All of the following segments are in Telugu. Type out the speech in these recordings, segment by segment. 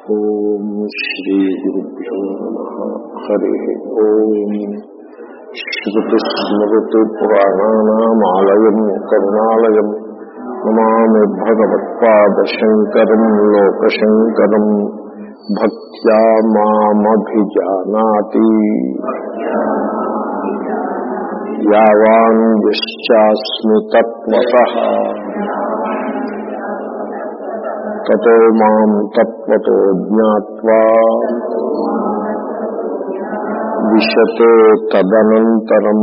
ఓం శ్రీ గురుభ్యో నమ హరి ఓం శ్రుతిస్మృతిపురాణానామాలయం కరుణాలయం నమామి భగవత్పాదశంకరం లోకశంకరం భక్త్యా మామభిజానాతి యావాన్ యశ్చాస్మి తత్వతః తతో మాం తత్వతో జ్ఞాత్వా విశతే తదనంతరం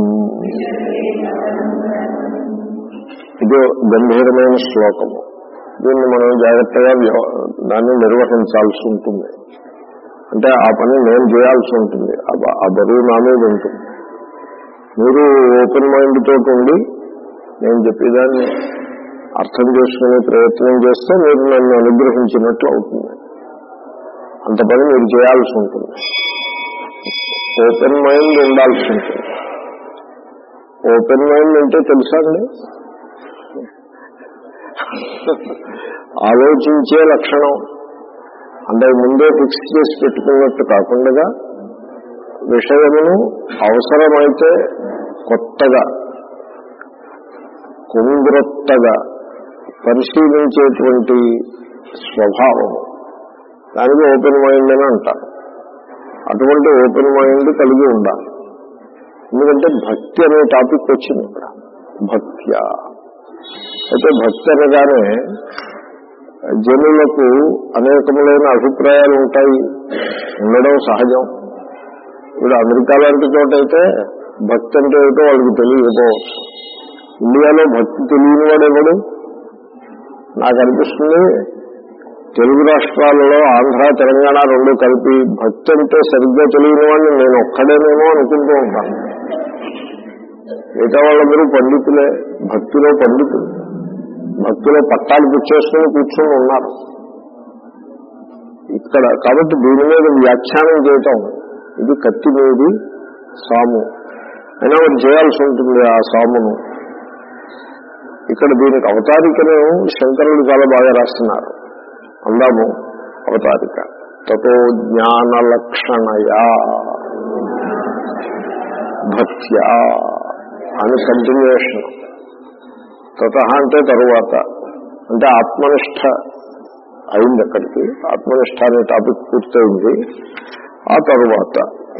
ఇది గంభీరమైన శ్లోకము దీన్ని మనం జాగ్రత్తగా వ్యవ- దాన్ని నిర్వహించాల్సి ఉంటుంది అంటే ఆ పని నేను చేయాల్సి ఉంటుంది ఆ బ- ఆ బరువు నా మీద ఉంటుంది మీరు ఓపెన్ మైండ్ తోటి ఉండి నేను చెప్పేదాన్ని అర్థం చేసుకునే ప్రయత్నం చేస్తే మీరు నన్ను అనుగ్రహించినట్లు అవుతుంది అంత పని మీరు చేయాల్సి ఉంటుంది ఓపెన్ మైండ్ ఉండాల్సి ఉంటుంది ఓపెన్ మైండ్ అంటే తెలుసా అండి ఆలోచించే లక్షణం అంటే ముందే ఫిక్స్ చేసి పెట్టుకున్నట్టు కాకుండా విషయమును అవసరమైతే కొత్తగా కొంగ్రొత్తగా పరిశీలించేటువంటి స్వభావం దానికి ఓపెన్ మైండ్ అని అంటారు అటువంటి ఓపెన్ మైండ్ కలిగి ఉండాలి ఎందుకంటే భక్తి అనే టాపిక్ వచ్చింది ఇక్కడ భక్త్య అయితే భక్తి అనగానే జనులకు అనేకములైన అభిప్రాయాలు ఉంటాయి ఉండడం సహజం ఇప్పుడు అమెరికా లాంటి చోట అయితే భక్తి అంటే ఏమిటో వాళ్ళకి తెలియకపోవచ్చు ఇండియాలో భక్తి తెలియని వాడు ఎవడు నాకు అనిపిస్తుంది తెలుగు రాష్ట్రాలలో ఆంధ్ర తెలంగాణ రెండు కలిపి భక్తి అంటే సరిగ్గా తెలియని వాడిని నేను ఒక్కడేనేమో అనుకుంటూ ఉంటాను మిగతా వాళ్ళందరూ పండితులే భక్తిలో పండితులు భక్తిలో పట్టాలు పుచ్చేసుకుని కూర్చొని ఉన్నారు ఇక్కడ కాబట్టి దీని మీద వ్యాఖ్యానం చేయటం ఇది కత్తి మీది సాము అయినా మనం చేయాల్సి ఉంటుంది ఆ సామును ఇక్కడ దీనికి అవతారికను శంకరుడు చాలా బాగా రాస్తున్నారు అందాము అవతారిక తతో జ్ఞాన లక్షణయా భక్త్యా అని కంటిన్యూషన్ తత అంటే తరువాత అంటే ఆత్మనిష్ట అయింది అక్కడికి ఆత్మనిష్ట అనే టాపిక్ పూర్తయింది ఆ తరువాత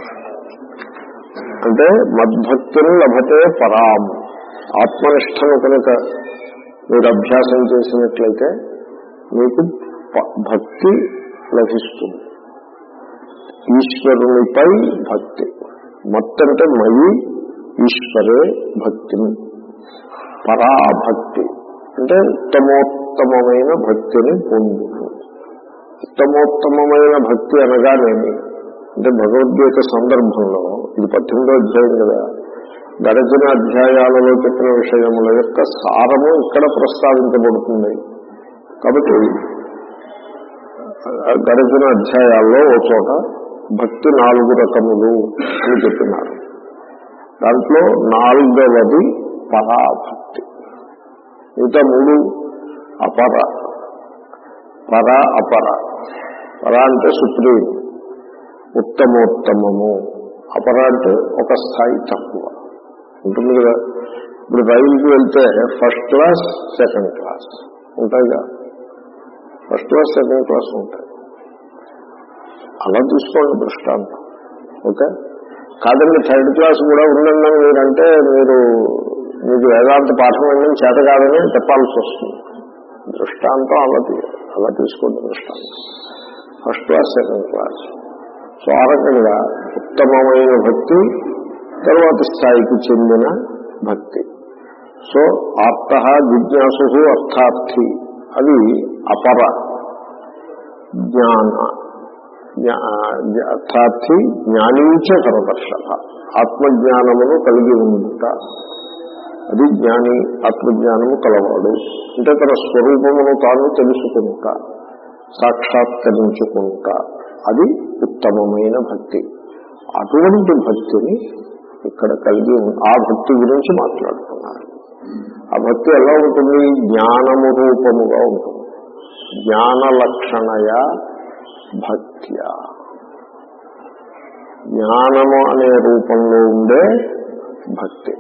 అంటే మద్భక్తిని లభతే పరాం ఆత్మనిష్టను కనుక మీరు అభ్యాసం చేసినట్లయితే మీకు ప- భక్తి లభిస్తుంది ఈశ్వరునిపై భక్తి మొత్తంటే మయి ఈశ్వరే భక్తిని పరాభక్తి అంటే ఉత్తమోత్తమైన భక్తిని పొందు ఉత్తమోత్తమైన భక్తి అనగానేమి అంటే భగవద్గీత సందర్భంలో ఇది పద్దెనిమిదో అధ్యాయం కదా గడచిన అధ్యాయాలలో చెప్పిన విషయముల యొక్క సారము ఇక్కడ ప్రస్తావించబడుతుంది కాబట్టి ఆ గడచిన అధ్యాయాల్లో ఓ చోట భక్తి నాలుగు రకములు అని చెప్పినారు దాంట్లో నాలుగవది పరాభక్తి మిగతా మూడు అపర పర అపర పర అంటే సుప్రీం ఉత్తమోత్తమము అపర అంటే ఒక స్థాయి తక్కువ ఉంటుంది కదా ఇప్పుడు రైలుకి వెళ్తే ఫస్ట్ క్లాస్ సెకండ్ క్లాస్ ఉంటాయిగా ఫస్ట్ క్లాస్ సెకండ్ క్లాస్ ఉంటాయి అలా తీసుకోండి దృష్టాంతం ఓకే కాదండి థర్డ్ క్లాస్ కూడా ఉండండి అని మీరంటే మీరు మీకు వేదాంత పాఠం వినడం చేత కాదని చెప్పాల్సి వస్తుంది దృష్టాంతం అలా తీ- అలా తీసుకోండి దృష్టాంతం first class second class so ఆ రకంగా ఉత్తమమైన భక్తి తర్వాత స్థాయికి చెందిన భక్తి సో ఆప్త జిజ్ఞాసు అర్థార్థి అవి అపర జ్ఞాన జ్ఞా- జ్ఞా- అర్థార్థి జ్ఞానీచ కరదర్శక ఆత్మజ్ఞానమును కలిగి ఉంట అది జ్ఞాని ఆత్మజ్ఞానము కలవాడు అంటే తన స్వరూపమును తాను తెలుసుకుంటా సాక్షాత్కరించుకుంటా అది ఉత్తమమైన భక్తి అటువంటి భక్తిని ఇక్కడ కలిగి ఉం- ఆ భక్తి గురించి మాట్లాడుతున్నారు ఆ భక్తి ఎలా ఉంటుంది జ్ఞానము రూపముగా ఉంటుంది జ్ఞాన లక్షణయ భక్త్యా జ్ఞానము అనే రూపంలో ఉండే భక్తి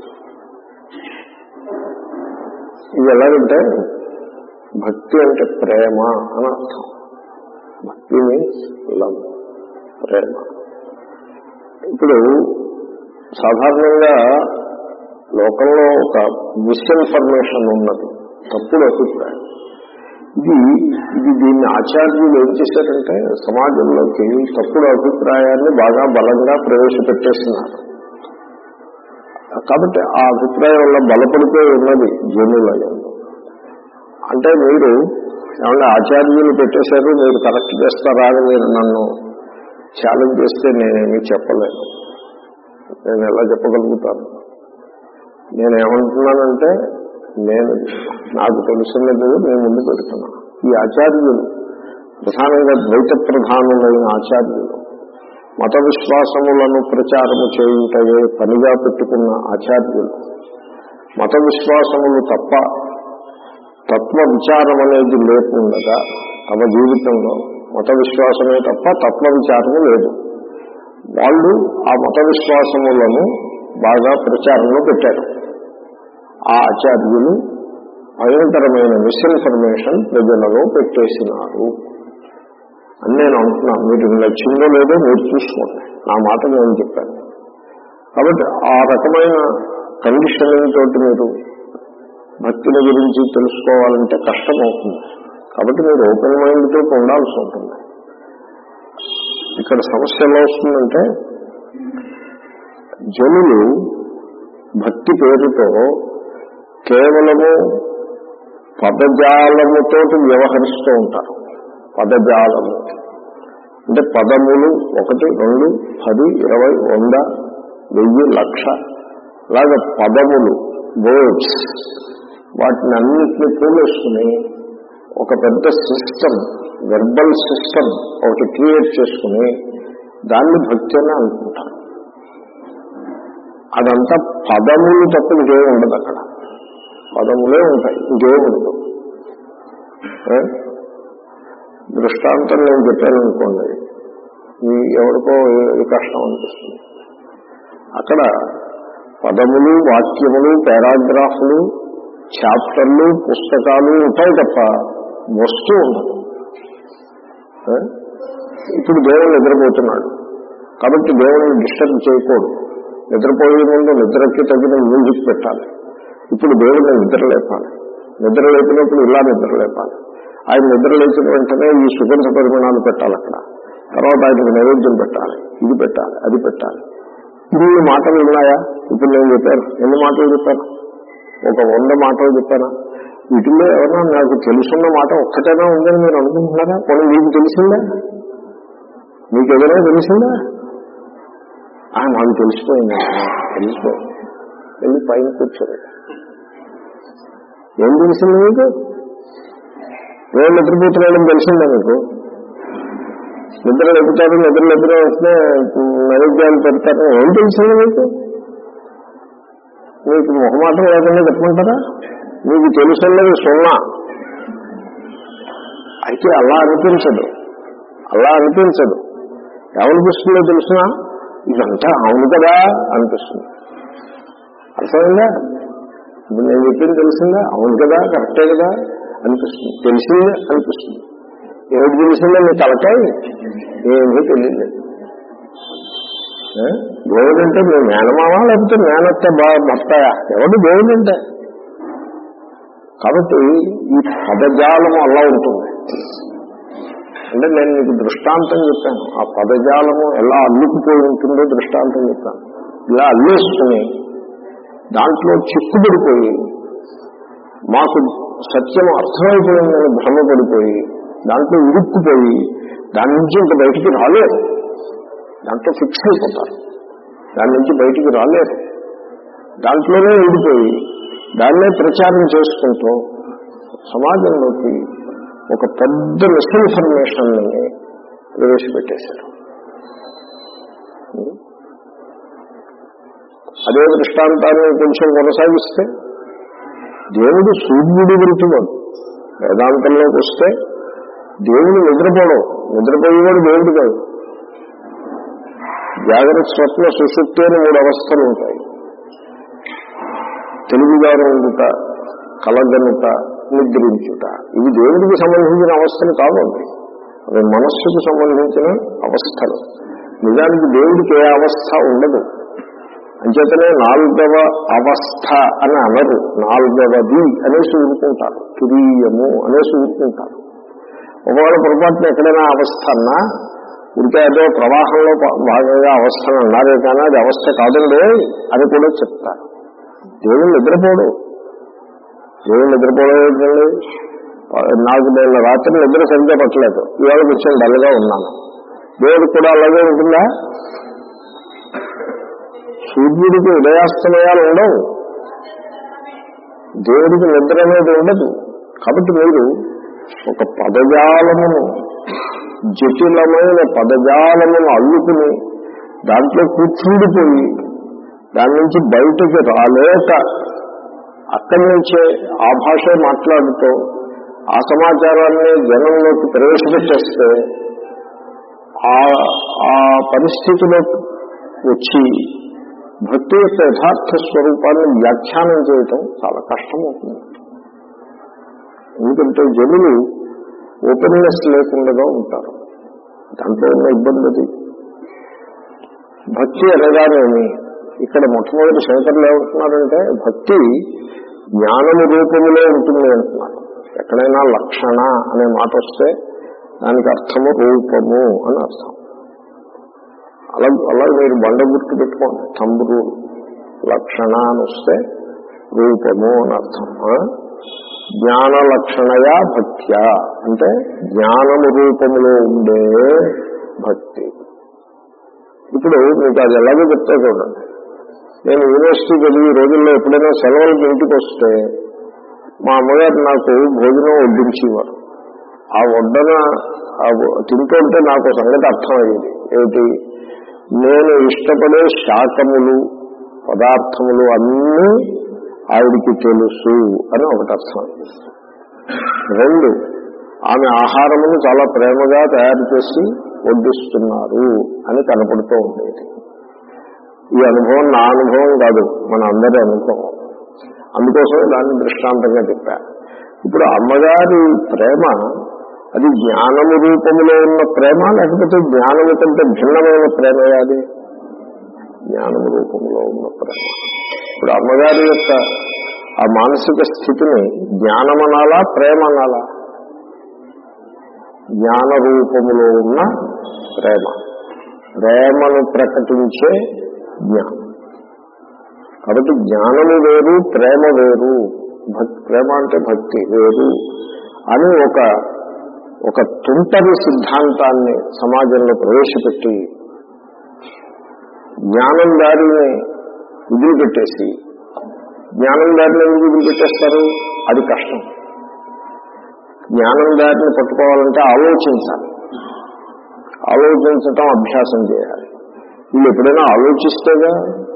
ఇది ఎలాగంటే భక్తి అంటే ప్రేమ అని అర్థం భక్తి మీన్స్ లవ్ ప్రేమ ఇప్పుడు సాధారణంగా లోకంలో ఒక మిస్ఇన్ఫర్మేషన్ ఉన్నది తప్పుడు అభిప్రాయం ఇది ఇది దీన్ని ఆచార్యులు ఏం చేశారంటే సమాజంలోకి తప్పుడు అభిప్రాయాన్ని బాగా బలంగా ప్రవేశపెట్టేస్తున్నారు కాబట్టి ఆ అభిప్రాయం వల్ల బలపడిపోయి ఉన్నది జనులలో అంటే మీరు ఏమన్నా ఆచార్యులు పెట్టేశారు మీరు కరెక్ట్ చేస్తారా అని మీరు నన్ను ఛాలెంజ్ చేస్తే నేనేమీ చెప్పలేను నేను ఎలా చెప్పగలుగుతాను నేను ఏమంటున్నానంటే నేను నాకు తెలుసున్నది నేను ముందు పెడుతున్నాను ఈ ఆచార్యులు ప్రధానంగా ద్వైత ప్రధానులైన ఆచార్యులు మత విశ్వాసములను ప్రచారము చేయుటయే పనిగా పెట్టుకున్న ఆచార్యులు మత విశ్వాసములు తప్ప తత్వ విచారం అనేది లేకుండగా తమ జీవితంలో మత విశ్వాసమే తప్ప తత్వ విచారము లేదు వాళ్ళు ఆ మత విశ్వాసములను బాగా ప్రచారంలో పెట్టారు ఆ ఆచార్యులు భయంకరమైన మిస్ఇన్ఫర్మేషన్ ప్రజలలో పెట్టేసినారు అని నేను అంటున్నాను మీరు నచ్చిందో లేదో మీరు చూసుకోండి నా మాట నేను చెప్పాను కాబట్టి ఆ రకమైన కండిషనింగ్ తోటి మీరు భక్తుల గురించి తెలుసుకోవాలంటే కష్టం అవుతుంది కాబట్టి మీరు ఓపెన్ మైండ్ తోటి ఉండాల్సి ఉంటుంది ఇక్కడ సమస్య ఎలా వస్తుందంటే జనులు భక్తి పేరుతో కేవలము పదజాలముతో వ్యవహరిస్తూ ఉంటారు పదజాలము అంటే పదములు ఒకటి రెండు పది ఇరవై వంద వెయ్యి లక్ష అలాగే పదములు వర్డ్స్ వాటిని అన్నింటినీ కూలేసుకుని ఒక పెద్ద సిస్టమ్ వెర్బల్ సిస్టమ్ ఒకటి క్రియేట్ చేసుకుని దాన్ని భక్తి అని అనుకుంటారు అదంతా పదములు తప్ప ఇంకేం ఉండదు అక్కడ పదములే ఉంటాయి ఇంకేం ఉండదు ఏ? దృష్టాంతం నేను చెప్పాను అనుకోండి మీ ఎవరికో ఏ- ఏ కష్టం అనిపిస్తుంది అక్కడ పదములు వాక్యములు పారాగ్రాఫ్లు చాప్టర్లు పుస్తకాలు ఉంటాయి తప్ప వస్తువు ఉండదు ఏ? ఇప్పుడు దేవుడు నిద్రపోతున్నాడు కాబట్టి దేవుడిని డిస్టర్బ్ చేయకూడదు నిద్రపోయే ముందు నిద్రకి తగిన మ్యూజిక్ పెట్టాలి ఇప్పుడు దేవుడిని నిద్ర లేపాలి నిద్ర లేపినప్పుడు ఇలా నిద్ర లేపాలి ఆయన నిద్ర లేచిన వెంటనే ఈ సుగంధ పరిమాణాలు పెట్టాలి అక్కడ తర్వాత ఆయనకు నైవేద్యం పెట్టాలి ఇది పెట్టాలి అది పెట్టాలి ఇన్ని మాటలు ఉన్నాయా ఇప్పుడు నేను చెప్పాను ఎన్ని మాటలు చెప్పాను ఒక వంద మాటలు చెప్పానా వీటిల్లో ఏమన్నా నాకు తెలుసున్న మాట ఒక్కటైనా ఉందని మీరు అనుకుంటున్నారా కొన్ని మీకు తెలిసిందా మీకు ఏదైనా తెలిసిందా ఆ, నాకు తెలిసిపోయింది తెలిసిపోయింది వెళ్ళి పైన కూర్చోండి ఏం తెలిసింది మీకు నేను నిద్రపోతున్నాడని తెలిసిందా మీకు నిద్ర లేపుతారు నిద్ర నిద్ర వస్తే నైవేద్యాలు పెడతారు ఏం తెలిసింది మీకు మీకు మొహమాటం లేకుండా చెప్పమంటారా మీకు తెలుసున్నది సున్నా అయితే అలా అనిపించదు అలా అనిపించదు ఏమనిపిస్తుందో తెలిసిన ఇదంతా అవును కదా అనిపిస్తుంది అర్థమైందా ఇప్పుడు నేను చెప్పింది తెలిసిందా అవును కదా కరెక్టే కదా అనిపిస్తుంది తెలిసిందే అనిపిస్తుంది ఏమిటి తెలిసిందో మీ తలకాయ ఏమీ తెలియదు దేవుడు అంటే మీ మేనమావా లేకపోతే మేనత్త బా- భర్తయా ఎవడు దేవుడు అంటే కాబట్టి ఈ పదజాలం అలా ఉంటుంది అంటే నేను మీకు దృష్టాంతం చెప్పాను ఆ పదజాలము ఎలా అల్లుకుపోయి ఉంటుందో దృష్టాంతం చెప్పాను ఇలా అల్లేసుకుని దాంట్లో చిక్కుబడిపోయి మాకు సత్యం అర్థమైపోయిందని భ్రమపడిపోయి దాంట్లో ఇరుక్కుపోయి దాని నుంచి ఇంక బయటికి రాలేరు దాంట్లో ఫిక్స్ అయిపోతారు దాని నుంచి బయటికి రాలేరు దాంట్లోనే ఉండిపోయి దాన్నే ప్రచారం చేసుకుంటూ సమాజంలోకి ఒక పెద్ద మిస్ఇన్ఫర్మేషన్ ప్రవేశపెట్టేశారు అదే దృష్టాంతాన్ని కొంచెం కొనసాగిస్తే దేవుడు సూర్యుడి గురించి వాడు వేదాంతంలోకి వస్తే దేవుడు నిద్రపోవడం నిద్రపోయేవాడు దేవుడు కాదు జాగ్రత్త స్వప్న సుశుక్తి అని మూడు అవస్థలు ఉంటాయి తెలుగుగారు ఉండుట కలగనుట నిద్రించుట ఇవి దేవుడికి సంబంధించిన అవస్థలు కావండి అవి మనస్సుకు సంబంధించిన అవస్థలు నిజానికి దేవుడికి ఏ అవస్థ ఉండదు అంచేతనే నాలుగవ అవస్థ అని అనరు నాలుగవది అనేసి ఊరుకుంటారు తురీయము అనేసి ఊరుకుంటారు ఒకవేళ పొరపాటున ఎక్కడైనా అవస్థ అన్నా ఉడితే ఏదో ప్రవాహంలో పా- భాగంగా అవస్థను అన్నారే కానీ అది అవస్థ కాదండి అని కూడా చెప్తారు దేవుడు నిద్రపోడు దేవుడు నిద్రపోవడం ఏంటండి నాకు నేను రాత్రి నిద్ర సరిగ్గా పట్టలేదు ఇవాళ కొంచెం డల్గా ఉన్నాను దేవుడు కూడా అలాగే ఉంటుందా సూర్యుడికి ఉదయాస్తమయాలు ఉండవు దేవుడికి నిద్ర అనేది ఉండదు కాబట్టి మీరు ఒక పదజాలమును జటిలమైన పదజాలమును అల్లుకుని దాంట్లో కూర్చుండిపోయి దాని నుంచి బయటకు రాలేక అక్కడి నుంచే ఆ భాష మాట్లాడుతూ ఆ సమాచారాన్ని జనంలోకి ప్రవేశపెట్టేస్తే ఆ ఆ పరిస్థితిలో వచ్చి భక్తి యొక్క యథార్థ స్వరూపాన్ని వ్యాఖ్యానం చేయటం చాలా కష్టమవుతుంది ఎందుకంటే జనులు ఓపెన్నెస్ లేకుండా ఉంటారు దాంట్లో ఉన్న ఇబ్బంది అది భక్తి అనగానేమి ఇక్కడ మొట్టమొదటి శంకర్లు ఏమంటున్నారంటే భక్తి జ్ఞానము రూపములో ఉంటుంది అంటున్నారు ఎక్కడైనా లక్షణ అనే మాట వస్తే దానికి అర్థము రూపము అని అర్థం అలా అలా మీరు బండ గుర్తు పెట్టుకోండి తంబురు లక్షణ అని వస్తే రూపము అని అర్థం ఆ? జ్ఞాన లక్షణయా భక్త్య అంటే జ్ఞానము రూపములో ఉండే భక్తి ఇప్పుడు మీకు అది ఎలాగో చెప్తా చూడండి నేను యూనివర్సిటీ చదివి ఈ రోజుల్లో ఎప్పుడైనా సెలవులకి ఇంటికి వస్తే మా అమ్మగారు నాకు భోజనం వడ్డించేవారు ఆ వడ్డన ఆ వ- తింటుంటే నాకు ఒక సంగతి అర్థమయ్యేది ఏమిటి నేను ఇష్టపడే శాకములు పదార్థములు అన్నీ ఆవిడికి తెలుసు అని ఒకటి అర్థం రెండు ఆమె ఆహారమును చాలా ప్రేమగా తయారు చేసి వడ్డిస్తున్నారు అని కనపడుతూ ఉండేది ఈ అనుభవం నా అనుభవం కాదు మన అందరి అనుభవం అందుకోసమే దాన్ని దృష్టాంతంగా చెప్పా ఇప్పుడు అమ్మగారి ప్రేమ అది జ్ఞానము రూపంలో ఉన్న ప్రేమ లేకపోతే జ్ఞానము కంటే భిన్నమైన ప్రేమ అది జ్ఞానము రూపంలో ఉన్న ప్రేమ ఇప్పుడు అమ్మగారి యొక్క ఆ మానసిక స్థితిని జ్ఞానమనాలా ప్రేమ అనాలా జ్ఞాన రూపములో ఉన్న ప్రేమ ప్రేమను ప్రకటించే జ్ఞానం కాబట్టి జ్ఞానము వేరు ప్రేమ వేరు భక్ ప్రేమ అంటే భక్తి వేరు అని ఒక ఒక తుంటరి సిద్ధాంతాన్ని సమాజంలో ప్రవేశపెట్టి జ్ఞానం దారిని వదిలిపెట్టేసి జ్ఞానం దారిని ఎందుకు వదిలిపెట్టేస్తారు అది కష్టం జ్ఞానం దారిని పట్టుకోవాలంటే ఆలోచించాలి ఆలోచించటం అభ్యాసం చేయాలి వీళ్ళు ఎప్పుడైనా ఆలోచిస్తేగా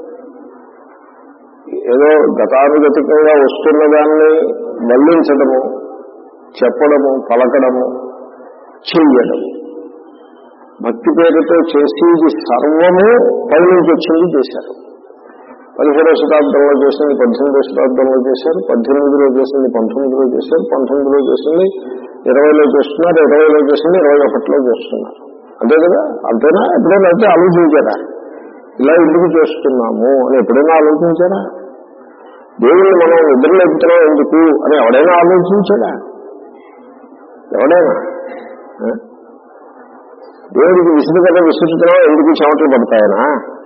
ఏదో గతానుగతికంగా వస్తున్న దాన్ని మళ్లించడము చెప్పడము పలకడము చెయ్యడము భక్తి పేరుతో చేసేది సర్వము పైనుంచి వచ్చింది చేశారు పదిహేడవ శతాబ్దంలో చేసింది పద్దెనిమిదవ శతాబ్దంలో చేశారు పద్దెనిమిదిలో చేసింది పంతొమ్మిదిలో చేశారు పంతొమ్మిదిలో చేసింది ఇరవైలో చేస్తున్నారు ఇరవైలో చేసింది ఇరవై ఒకటిలో చేస్తున్నారు అంతే కదా అంతేనా ఎప్పుడైనా అయితే ఆలోచించారా ఇలా ఎందుకు చేస్తున్నాము అని ఎప్పుడైనా ఆలోచించారా దేవుడిని మనం నిద్రలేపుతున్నాం ఎందుకు అని ఎవడైనా ఆలోచించాడా ఎవడైనా ఆ? దేవుడికి విసురు కదా విసురుతున్నాం ఎందుకు చెమటలు పడతాయనా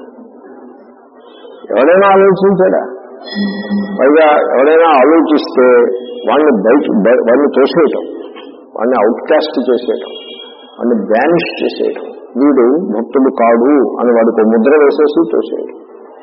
ఎవడైనా ఆలోచించాడా పైగా ఎవడైనా ఆలోచిస్తే వాడిని బయట బయ- వాడిని తోసేయటం వాడిని అవుట్కాస్ట్ చేసేయటం వాడిని బ్యానిష్ చేసేయటం వీడు భక్తుడు కాడు అని వాడికి ఒక ముద్ర వేసేసి తోసేయటం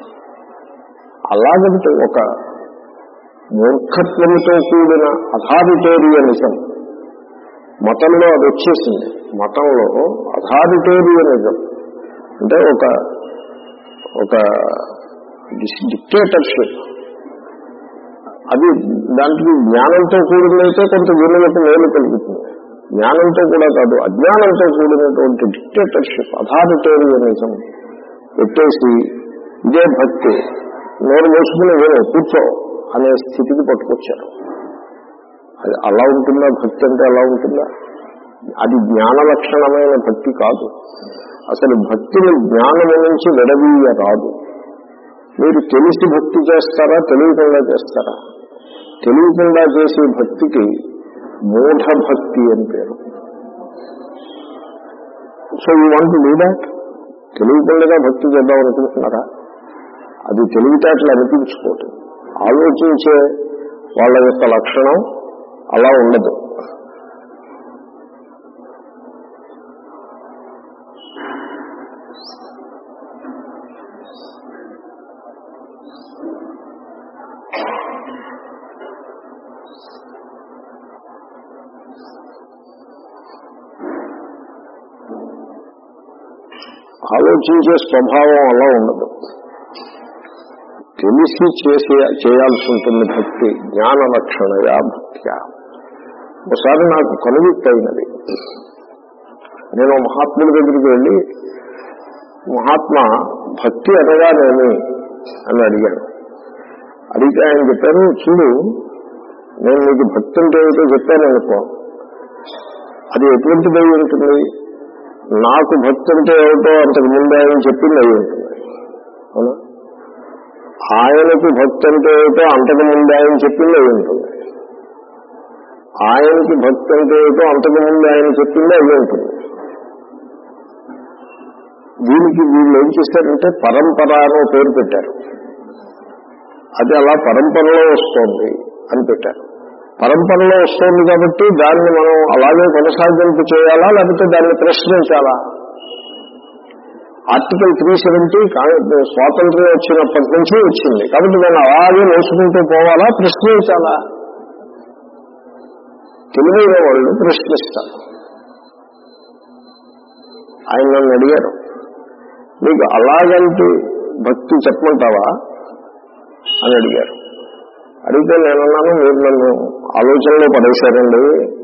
అలాగంటే ఒక మూర్ఖత్వంతో కూడిన అథారిటేరియనిజం మతంలో అది వచ్చేసింది మతంలో అథారిటేరియనిజం అంటే ఒక ఒక డిక్టేటర్షిప్ అది దాంట్లో జ్ఞానంతో కూడినైతే కొంత వీళ్ళకి మేలు కలుగుతుంది జ్ఞానంతో కూడా కాదు అజ్ఞానంతో కూడినటువంటి డిక్టేటర్షిప్ అథారిటేరియనిజం పెట్టేసి ఇదే భక్తి నోరు మూసుకుని వేరే కూర్చో అనే స్థితికి పట్టుకొచ్చారు అది అలా ఉంటుందా భక్తి అంటే అలా ఉంటుందా అది జ్ఞాన లక్షణమైన భక్తి కాదు అసలు భక్తిని జ్ఞానము నుంచి విడదీయ రాదు మీరు తెలిసి భక్తి చేస్తారా తెలియకుండా చేస్తారా తెలియకుండా చేసే భక్తికి మూఢ భక్తి అని పేరు so you want do that తెలియకుండా భక్తి చేద్దాం అనుకుంటున్నారా అది తెలివితేటలు అనిపించుకోదు ఆలోచించే వాళ్ళ యొక్క లక్షణం అలా ఉండదు ఆలోచించే స్వభావం అలా ఉండదు తెలిసి చేసే చేయాల్సి ఉంటుంది భక్తి జ్ఞాన లక్షణయా భక్త్యా ఒకసారి నాకు కనువిప్పు అయినది నేను మహాత్ముడి దగ్గరికి వెళ్ళి మహాత్మా భక్తి అనగానేమి అని అడిగాను అడిగితే ఆయన చెప్పారు చూడు నేను నీకు భక్తి అంటే ఏమిటో చెప్పాను అనుకో అది ఎటువంటిదై ఉంటుంది నాకు భక్తి అంటే ఏమిటో అంతకు ముందే ఆయన చెప్పింది అయి ఉంటుంది అవునా ఆయనకు భక్తి అంటే ఏమిటో అంతకు ముందే ఆయన చెప్పింది అయి ఉంటుంది ఆయనకి భక్తి అంటే ఏమిటో అంతకు ముందు ఆయన చెప్పింది అయి ఉంటుంది దీనికి వీళ్ళు ఏం చేశారంటే పరంపర అనో పేరు పెట్టారు అది అలా పరంపరలో వస్తోంది అని పెట్టారు పరంపరలో వస్తోంది కాబట్టి దాన్ని మనం అలాగే కొనసాగింపు చేయాలా లేకపోతే దాన్ని ప్రశ్నించాలా ఆర్టికల్ త్రీ సెవెంటీ స్వాతంత్ర్యం వచ్చినప్పటి నుంచి వచ్చింది కాబట్టి దాన్ని అలాగే నేర్చుకుంటూ పోవాలా ప్రశ్నించాలా తెలివైన వాళ్ళు ప్రశ్నిస్తారు ఆయన నన్ను అడిగారు మీకు అలాగంటి భక్తి చెప్పమంటావా అని అడిగారు అడిగితే నేనున్నాను మీరు నన్ను ఆలోచనలో పడేశారండి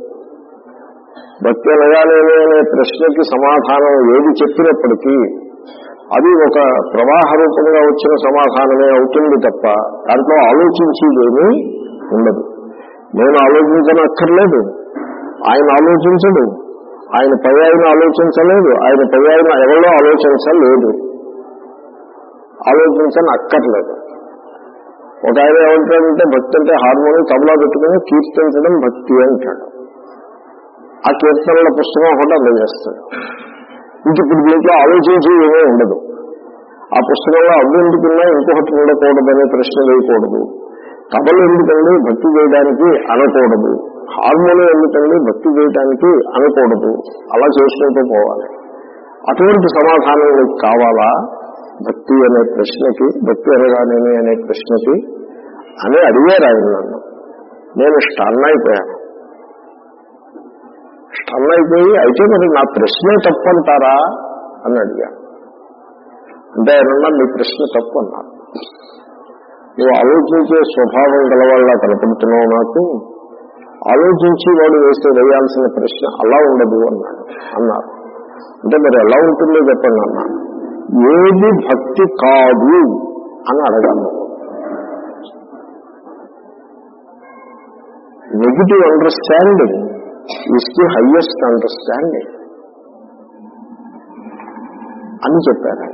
భక్తి అనగానేమి అనే ప్రశ్నకి సమాధానం ఏది చెప్పినప్పటికీ అది ఒక ప్రవాహ రూపంగా వచ్చిన సమాధానమే అవుతుంది తప్ప దాంట్లో ఆలోచించేదేమీ ఉండదు నేను ఆలోచించనక్కర్లేదు ఆయన ఆలోచించడు ఆయన పై ఆయన ఆలోచించలేదు ఆయన పై ఆయన ఎవరో ఆలోచించలేదు ఆలోచించని అక్కర్లేదు ఒక ఆయన ఏమంటాడంటే భక్తి అంటే హార్మోని తబలా పెట్టుకుని కీర్తించడం భక్తి అంటాడు ఆ కీర్తనల పుస్తకం ఒకటి అందజేస్తాడు ఇంక ఇప్పుడు దీంట్లో ఆలోచించి ఏమీ ఉండదు ఆ పుస్తకంలో అవి ఎందుకున్నా ఇంకొకటి ఉండకూడదనే ప్రశ్న వేయకూడదు కబలు ఎందుకండి భక్తి చేయడానికి అనకూడదు హార్మోనియం ఎందుకండి భక్తి చేయడానికి అనకూడదు అలా చేసుకుంటూ పోవాలి అటువంటి సమాధానం నీకు కావాలా భక్తి అనే ప్రశ్నకి భక్తి అనగానేమి అనే ప్రశ్నకి అని అడిగారు ఆయన నన్ను నేను స్టన్ అయిపోయాను స్టన్ అయిపోయి అయితే మరి నా ప్రశ్నే తప్పంటారా అని అడిగాను అంటే ఆయన నీ ప్రశ్న తప్పు అన్నారు నువ్వు ఆలోచించే స్వభావం గలవాళ్ళ కనపడుతున్నావు నాకు ఆలోచించి వాడు వేస్తే వేయాల్సిన ప్రశ్న అలా ఉండదు అన్నాడు అన్నారు అంటే మరి ఎలా ఉంటుందో చెప్పండి అన్నా ఏది భక్తి కాదు అని అడగాను negative understanding is the highest understanding అని చెప్పారు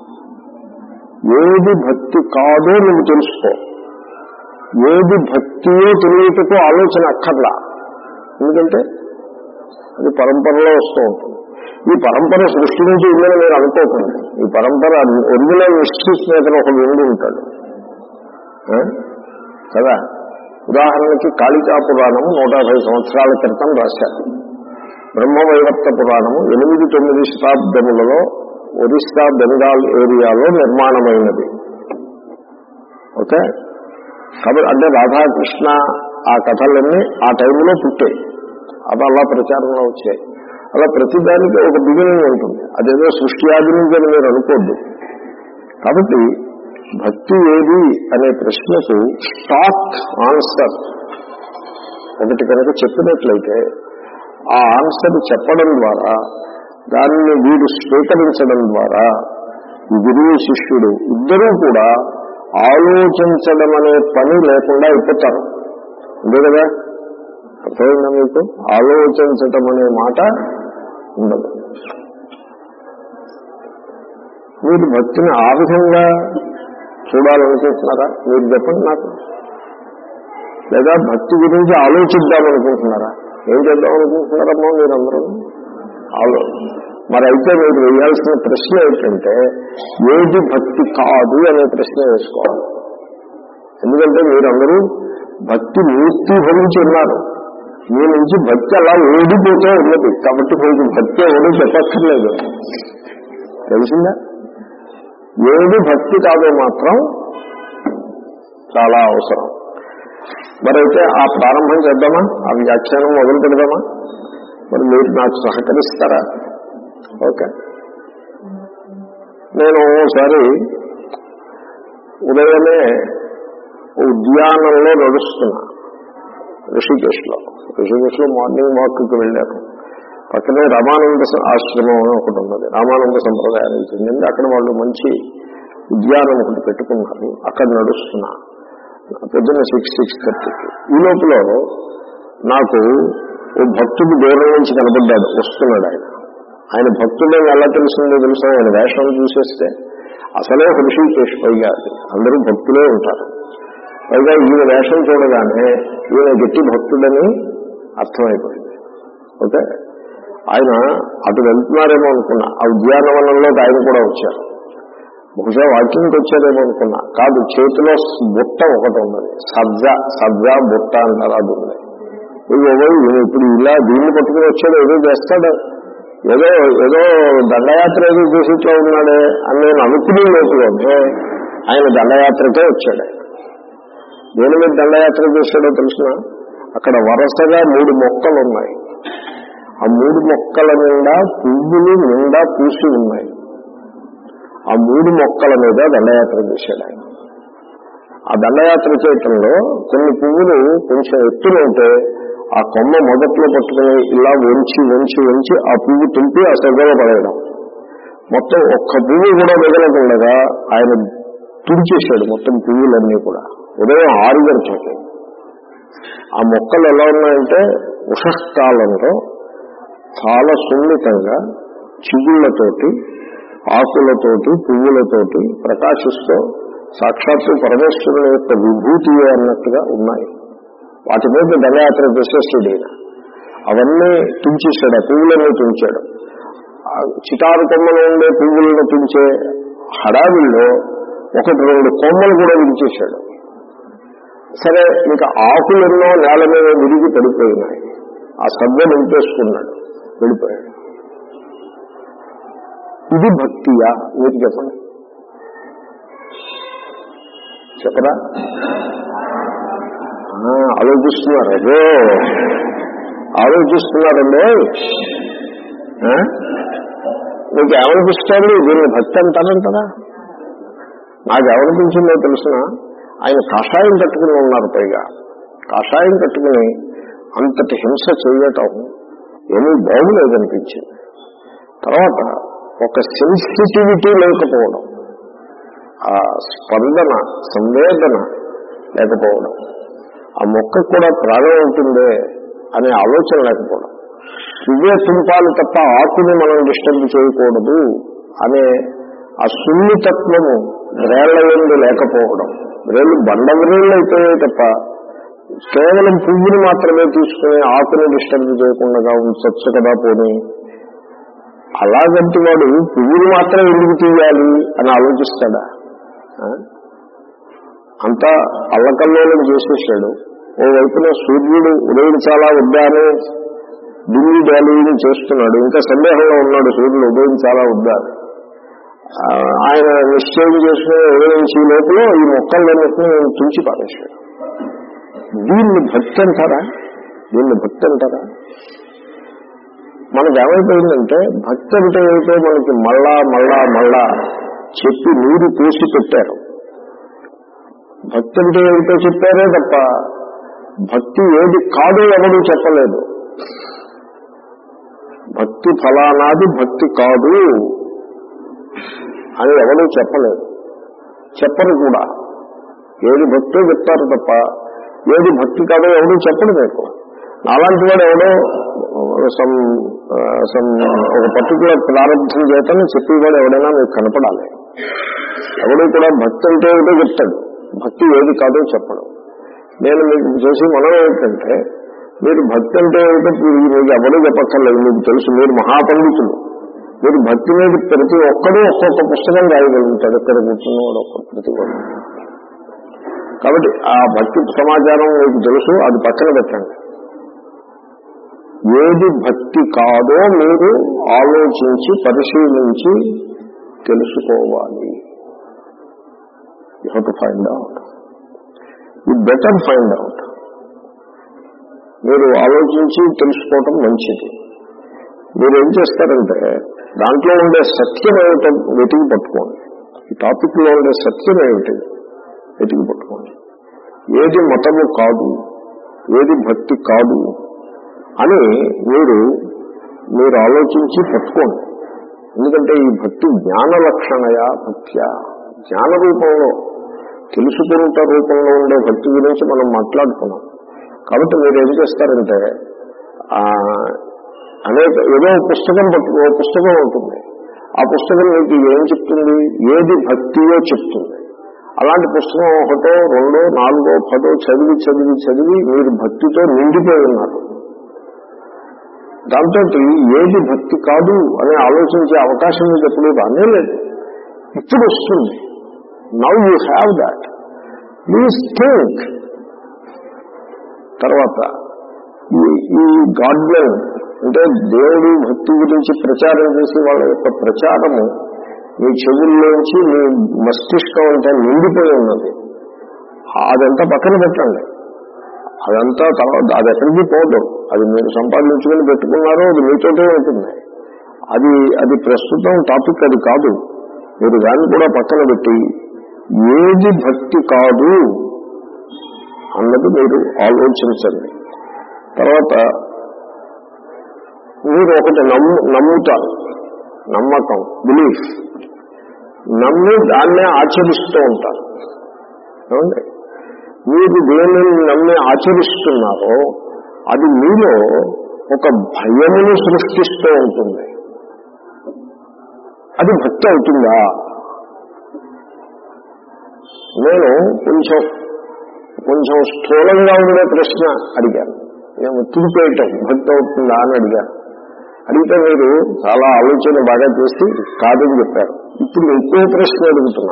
ఏది భక్తి కాదో నువ్వు తెలుసుకో ఏది భక్తియో తెలియటకు ఆలోచన అక్కర్లా ఎందుకంటే అది పరంపరలో వస్తూ ఉంటుంది ఈ పరంపర సృష్టి నుంచి ఉందని మీరు అనుకోకండి ఈ పరంపర ఒరిజినల్ మిస్టిక్ మీద ఒకడు ఉండి ఉంటాడు ఆ? కదా ఉదాహరణకి కాళికా పురాణము నూట యాభై సంవత్సరాల క్రితం రాశారు బ్రహ్మవైవర్త పురాణము ఎనిమిది తొమ్మిది శతాబ్దములలో ఒరిస్సా బెంగాల్ ఏరియాలో నిర్మాణమైనది ఓకే కాబట్టి అంటే రాధాకృష్ణ ఆ కథలన్నీ ఆ టైంలో పుట్టాయి అవి అలా ప్రచారంలో వచ్చాయి అలా ప్రతిదానికి ఒక బిగినింగ్ ఉంటుంది అదేదో సృష్టి ఆది నుంచి అని మీరు అనుకోద్దు కాబట్టి భక్తి ఏది అనే ప్రశ్నకు స్టాక్ ఆన్సర్ ఒకటి కనుక చెప్పినట్లయితే ఆ ఆన్సర్ చెప్పడం ద్వారా దానిని వీడు స్వీకరించడం ద్వారా ఈ గురువు శిష్యుడు ఇద్దరూ కూడా ఆలోచించడం అనే పని లేకుండా అయిపోతారు అంతే కదా అర్థమైందా మీకు ఆలోచించటం అనే మాట ఉండదు మీరు భక్తిని ఆ విధంగా చూడాలనుకుంటున్నారా మీరు చెప్పండి నాకు లేదా భక్తి గురించి ఆలోచిద్దామనుకుంటున్నారా ఏం చేద్దాం అనుకుంటున్నారమ్మా మీరందరూ ఆలో మరి అయితే మీరు వేయాల్సిన ప్రశ్న ఏంటంటే ఏది భక్తి కాదు అనే ప్రశ్న వేసుకోవాలి ఎందుకంటే మీరందరూ భక్తి మూర్తి భరించి ఉన్నారు మీ నుంచి భక్తి అలా ఓడిపోతూ ఉన్నది కాబట్టి మీకు భక్తి ఎవరు చెప్పక్కర్లేదు తెలిసిందా ఏది భక్తి కాదో మాత్రం చాలా అవసరం మరైతే ఆ ప్రారంభం చేద్దామా ఆ వ్యాఖ్యానం మొదలు పెడదామా మరి మీరు నాకు సహకరిస్తారా ఓకే నేను ఒకసారి ఉదయమే ఉద్యానంలో నడుస్తున్నా ఋషికేశ్లో ఋషికేశ్లో మార్నింగ్ వాక్కి వెళ్ళాను పక్కనే రామానంద స- ఆశ్రమం అని ఒకటి ఉన్నది రామానంద సంప్రదాయానికి చెందింది అక్కడ వాళ్ళు మంచి ఉద్యానం ఒకటి పెట్టుకున్నారు అక్కడ నడుస్తున్నా పొద్దున్న సిక్స్ సిక్స్ థర్టీకి ఈ లోపల నాకు ఓ భక్తుడు దూరం నుంచి కనబడ్డాడు వస్తున్నాడు ఆయన ఆయన భక్తుడని ఎలా తెలిసిందో తెలుసా ఆయన వేషం చూసేస్తే అసలే హృషికేష్ పైగా అది అందరూ భక్తులే ఉంటారు పైగా ఈయన వేషం చూడగానే ఈయన గట్టి భక్తుడని అర్థమైపోయింది ఓకే ఆయన అటు వెళ్తున్నారేమో అనుకున్నా ఆ ఉద్యానవనంలోకి ఆయన కూడా వచ్చారు బహుశా వాకింగ్కి వచ్చారేమో అనుకున్నా కాదు చేతిలో బుట్ట ఒకటి ఉన్నది సజ్జ సజ్జ బుట్ట అంటారు అది ఉంది ఇదిగో ఈయన ఇప్పుడు ఇలా దీన్ని పట్టుకుని వచ్చాడు ఏదో చేస్తాడు ఏదో ఏదో దండయాత్ర ఏదో చేసేట్లో ఉన్నాడే అని నేను అనుకునే లోపులోనే ఆయన దండయాత్రకే వచ్చాడు ఆయన. దేని మీద దండయాత్ర చేశాడో తెలిసిన అక్కడ వరుసగా మూడు మొక్కలు ఉన్నాయి ఆ మూడు మొక్కల నిండా పువ్వులు నిండా పూసి ఉన్నాయి ఆ మూడు మొక్కల మీద దండయాత్ర చేశాడు ఆయన ఆ దండయాత్ర చేయటంలో కొన్ని పువ్వులు కొంచెం ఎత్తున ఉంటే ఆ కొమ్మ మొదట్లో పట్టుకుని ఇలా వంచి వంచి వంచి ఆ పువ్వు తుంపి ఆ సగలో పడేయడం మొత్తం ఒక్క పువ్వు కూడా మిగలకుండగా ఆయన తుడిచేశాడు మొత్తం పువ్వులన్నీ కూడా ఉదయం ఆరు గంటలకి ఆ మొక్కలు ఎలా ఉన్నాయంటే ఉషకాలంలో చాలా సున్నితంగా చిగుళ్లతోటి ఆకులతోటి పువ్వులతోటి ప్రకాశిస్తూ సాక్షాత్తు పరమేశ్వరుని యొక్క విభూతి అన్నట్టుగా ఉన్నాయి వాటి మీద దండయాత్ర చేసేసాడు ఈయన అవన్నీ తుంచేశాడు ఆ పువ్వులన్నీ తుంచాడు ఆ చిటారు కొమ్మలు ఉండే పువ్వులను తుంచే హడావిల్లో ఒకటి రెండు కొమ్మలు కూడా విడిచేశాడు సరే ఇంకా ఆకులెన్నో నేల మీద విరిగి పడిపోయినాయి ఆ సభ్య నింపేసుకున్నాడు వెళ్ళిపోయాడు ఇది భక్తియా మీరు చెప్పండి చెప్పరా ఆ, ఆలోచిస్తున్నారు అదే ఆలోచిస్తున్నారండి ఆ? మీకు ఏమనిపిస్తోంది దీన్ని భక్తి అంటారంటారా నాకు ఏమనిపించిందో తెలిసిన ఆయన కషాయం కట్టుకుని ఉన్నారు పైగా కషాయం కట్టుకుని అంతటి హింస చేయటం ఏమీ బాగులేదనిపించింది తర్వాత ఒక సెన్సిటివిటీ లేకపోవడం ఆ స్పందన సంవేదన లేకపోవడం ఆ మొక్కకు కూడా ప్రాణం ఉంటుందే అనే ఆలోచన లేకపోవడం ఇవే తుంపాలు తప్ప ఆకుని మనం డిస్టర్బ్ చేయకూడదు అనే ఆ సున్నితత్వము వ్రేళ్ల ఎందు లేకపోవడం వ్రేళ్ళు బండ వ్రేళ్ళు అయిపోయాయి తప్ప కేవలం పువ్వుని మాత్రమే తీసుకుని ఆకుని డిస్టర్బ్ చేయకుండా ఉంచచ్చు కదా పోనీ అలాగంటి వాడు పువ్వుని మాత్రం ఎందుకు తీయాలి అని ఆలోచిస్తాడా ఆ? అంతా అల్లకల్లోలం చేసేసాడు ఓ వైపున సూర్యుడు ఉదయించాలా వద్దా అని ఢిల్లీ డాలీని చేస్తున్నాడు ఇంకా సందేహంలో ఉన్నాడు సూర్యుడు ఉదయించాలా వద్దా అని. ఆ, ఆయన నిశ్చయం చేసుకుని ఉదయించే లోపల ఈ మొక్కలన్నింటినీ తుంచి పారేశాడు దీన్ని భక్తి అంటారా దీన్ని భక్తి అంటారా మనకు ఏమైపోయిందంటే భక్తి అంటే ఏమిటో మనకి మళ్ళా మళ్ళా మళ్ళా చెప్పి నీరు పూసి పెట్టారు భక్తి అంటే ఏమిటో చెప్పారే తప్ప భక్తి ఏది కాదో ఎవరు చెప్పలేదు భక్తి ఫలానాది భక్తి కాదు అని ఎవరూ చెప్పలేదు చెప్పరు కూడా ఏది భక్తో చెప్తారు తప్ప ఏది భక్తి కాదో ఎవడూ చెప్పడు మీకు అలాంటి వాడు ఎవడో సమ్ సమ్ ఒక పర్టికులర్ ప్రారంభం చేతని చెప్పేవాడు ఎవడైనా మీకు కనపడాలి ఎవడు కూడా భక్తి అంటే ఏమిటో చెప్తాడు భక్తి ఏది కాదో చెప్పడం నేను మీకు చేసి మనం ఏంటంటే మీరు భక్తి అంటే ఏమిటో మీరు- మీకు ఎవరూ చెప్పక్కర్లేదు మీకు తెలుసు మీరు మహాపండితులు మీరు భక్తి మీద ప్రతి ఒక్కడూ ఒక్కొక్క పుస్తకం రాయగలుగుతాడు ఇక్కడ కూర్చున్నవాడు ఒక్క ప్రతి ఒక్కడు కాబట్టి ఆ భక్తి సమాచారం మీకు తెలుసు అది పక్కన పెట్టండి ఏది భక్తి కాదో మీరు ఆలోచించి పరిశీలించి తెలుసుకోవాలి you have to find out you better find out మీరు ఆలోచించి తెలుసుకోవటం మంచిది మీరు ఏం చేస్తారంటే దాంట్లో ఉండే సత్యం ఏమిటో వెతికి పట్టుకోండి ఈ టాపిక్ లో ఉండే సత్యం ఏమిటి వెతికి పట్టుకోండి ఏది మతము కాదు ఏది భక్తి కాదు అని మీరు మీరు ఆలోచించి పట్టుకోండి ఎందుకంటే ఈ భక్తి జ్ఞాన లక్షణయా భక్త్యా జ్ఞాన రూపంలో తెలుసుకున్న రూపంలో ఉండే భక్తి గురించి మనం మాట్లాడుకున్నాం కాబట్టి మీరు ఏం చేస్తారంటే ఆ, అనేక ఏదో ఒక పుస్తకం పట్టు ఓ పుస్తకం ఉంటుంది ఆ పుస్తకం మీకు ఏం చెప్తుంది ఏది భక్తియో చెప్తుంది అలాంటి పుస్తకం ఒకటో రెండో నాలుగో పదో చదివి చదివి చదివి మీరు భక్తితో నిండిపోయి ఉన్నారు దాంతో ఏది భక్తి కాదు అని ఆలోచించే అవకాశం మీకు ఎప్పుడు రానే లేదు ఇప్పుడు వస్తుంది now you have that please think తర్వాత ఈ ఈ గాడ్మెన్ అంటే దేవుడు భక్తి గురించి ప్రచారం చేసే వాళ్ళ యొక్క ప్రచారము మీ చెవుల్లోంచి మీ మస్తిష్కం అంతా నిండిపోయి ఉన్నది అదంతా పక్కన పెట్టండి అదంతా తర్వాత అది ఎక్కడికి పోదు అది మీరు సంపాదించుకుని పెట్టుకున్నారో అది మీతోటే ఉంటుంది అది అది ప్రస్తుతం టాపిక్ అది కాదు మీరు దాన్ని కూడా పక్కన పెట్టి ఏది భక్తి కాదు అన్నది మీరు ఆలోచించండి తర్వాత మీరు ఒకటి నమ్ము నమ్ముతారు నమ్మకం బిలీఫ్ నమ్మి దాన్నే ఆచరిస్తూ ఉంటారు ఏమండి మీరు దేనిని నమ్మి ఆచరిస్తున్నారో అది మీలో ఒక భయమును సృష్టిస్తూ ఉంటుంది అది భక్తి అవుతుందా నేను కొంచెం కొంచెం స్థూలంగా ఉండే ప్రశ్న అడిగాను నేను తిరిపేయటం భక్తి అవుతుందా అని అడిగాను అడిగితే మీరు చాలా ఆలోచన బాగా చేసి కాదని చెప్పారు ఇప్పుడు ఎక్కువ ప్రశ్న అడుగుతున్నా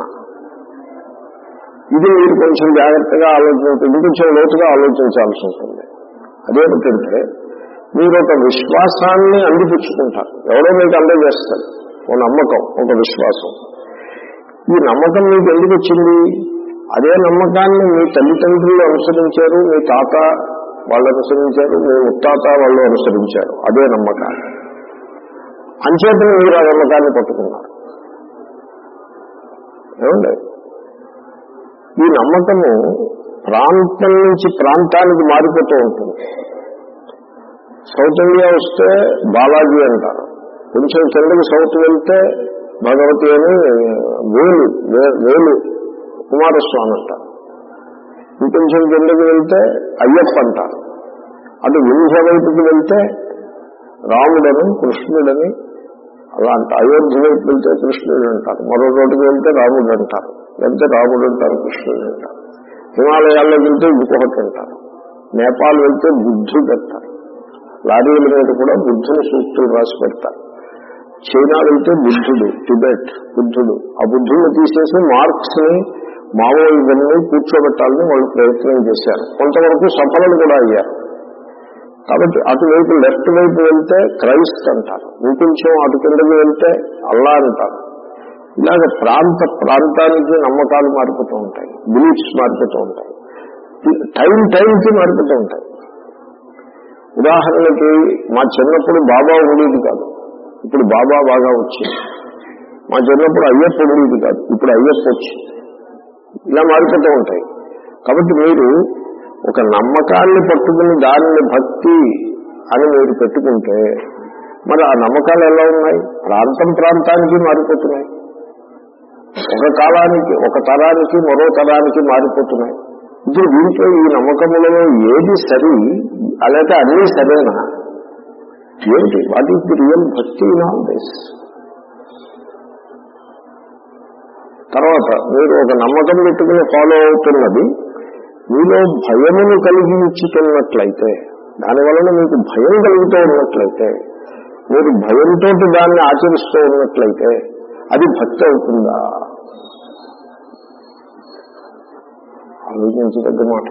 ఇది మీరు కొంచెం జాగ్రత్తగా ఆలోచించండి కొంచెం లోతుగా ఆలోచించాల్సి ఉంటుంది అదేమిటంటే మీరు ఒక విశ్వాసాన్ని అందిపుచ్చుకుంటారు ఎవడో మీకు అందజేస్తారు ఓ నమ్మకం ఒక విశ్వాసం ఈ నమ్మకం మీకు ఎందుకు వచ్చింది అదే నమ్మకాన్ని మీ తల్లిదండ్రులు అనుసరించారు మీ తాత వాళ్ళు అనుసరించారు మీ ముత్తాత వాళ్ళు అనుసరించారు అదే నమ్మకాన్ని అంచేతను మీరు ఆ నమ్మకాన్ని పట్టుకున్నారు ఏమండి ఈ నమ్మకము ప్రాంతం నుంచి ప్రాంతానికి మారిపోతూ ఉంటుంది సౌత్ ఇండియా వస్తే బాలాజీ అంటారు కొంచెం కిందకి సౌత్ వెళ్తే భగవతి అని వేలు వే- వేలు కుమారస్వామి అంటారు ఇంకొంచెం కిందకి వెళ్తే అయ్యప్ప అంటారు అటు వింధ్య వైపుకి వెళ్తే రాముడని కృష్ణుడని అలా అంట అయోధ్య వైపు వెళ్తే కృష్ణుడు అంటారు మరో చోటుకి వెళ్తే రాముడు అంటారు వెళ్తే రాముడు అంటారు కృష్ణుడు అంటారు హిమాలయాల్లోకి వెళ్తే ఇంకొకటి అంటారు నేపాల్ వెళ్తే బుద్ధుడు అంటారు లారీల మీద కూడా బుద్ధుని సూక్తులు రాసి పెడతారు చైనా వెళ్తే బుద్ధుడు టిబెట్ బుద్ధుడు ఆ బుద్ధుడిని తీసేసి మార్క్స్ ని మావోయిజంని కూర్చోబెట్టాలని వాళ్ళు ప్రయత్నం చేశారు కొంతవరకు సఫలం కూడా అయ్యారు కాబట్టి అటువైపు లెఫ్ట్ వైపు వెళ్తే క్రైస్ట్ అంటారు ఇంకొంచెం అటు కిందకి వెళ్తే అల్లా అంటారు ఇలాగ ప్రాంత ప్రాంతానికి నమ్మకాలు మారిపోతూ ఉంటాయి బిలీఫ్స్ మారిపోతూ ఉంటాయి టైం టైంకి మారిపోతూ ఉంటాయి ఉదాహరణకి మా చిన్నప్పుడు బాబా ఉండేది కాదు ఇప్పుడు బాబా బాగా వచ్చింది మా చిన్నప్పుడు అయ్యప్ప ఉండేది కాదు ఇప్పుడు అయ్యప్ప వచ్చింది ఇలా మారిపోతూ ఉంటాయి కాబట్టి మీరు ఒక నమ్మకాన్ని పట్టుకుని దానిని భక్తి అని మీరు పెట్టుకుంటే మరి ఆ నమ్మకాలు ఎలా ఉన్నాయి ప్రాంతం ప్రాంతానికి మారిపోతున్నాయి ఒక కాలానికి ఒక తరానికి మరో తరానికి మారిపోతున్నాయి ఇప్పుడు దీంట్లో ఈ నమ్మకములలో ఏది సరి అలాగే అన్నీ సరేనా ఏమిటి what is the real bhakti in all this తర్వాత మీరు ఒక నమ్మకం పెట్టుకుని ఫాలో అవుతున్నది మీలో భయమును కలిగించుతున్నట్లయితే దానివలన మీకు భయం కలుగుతూ ఉన్నట్లయితే మీరు భయంతో దాన్ని ఆచరిస్తూ ఉన్నట్లయితే అది భక్తి అవుతుందా ఆలోచించదగ్గ మాట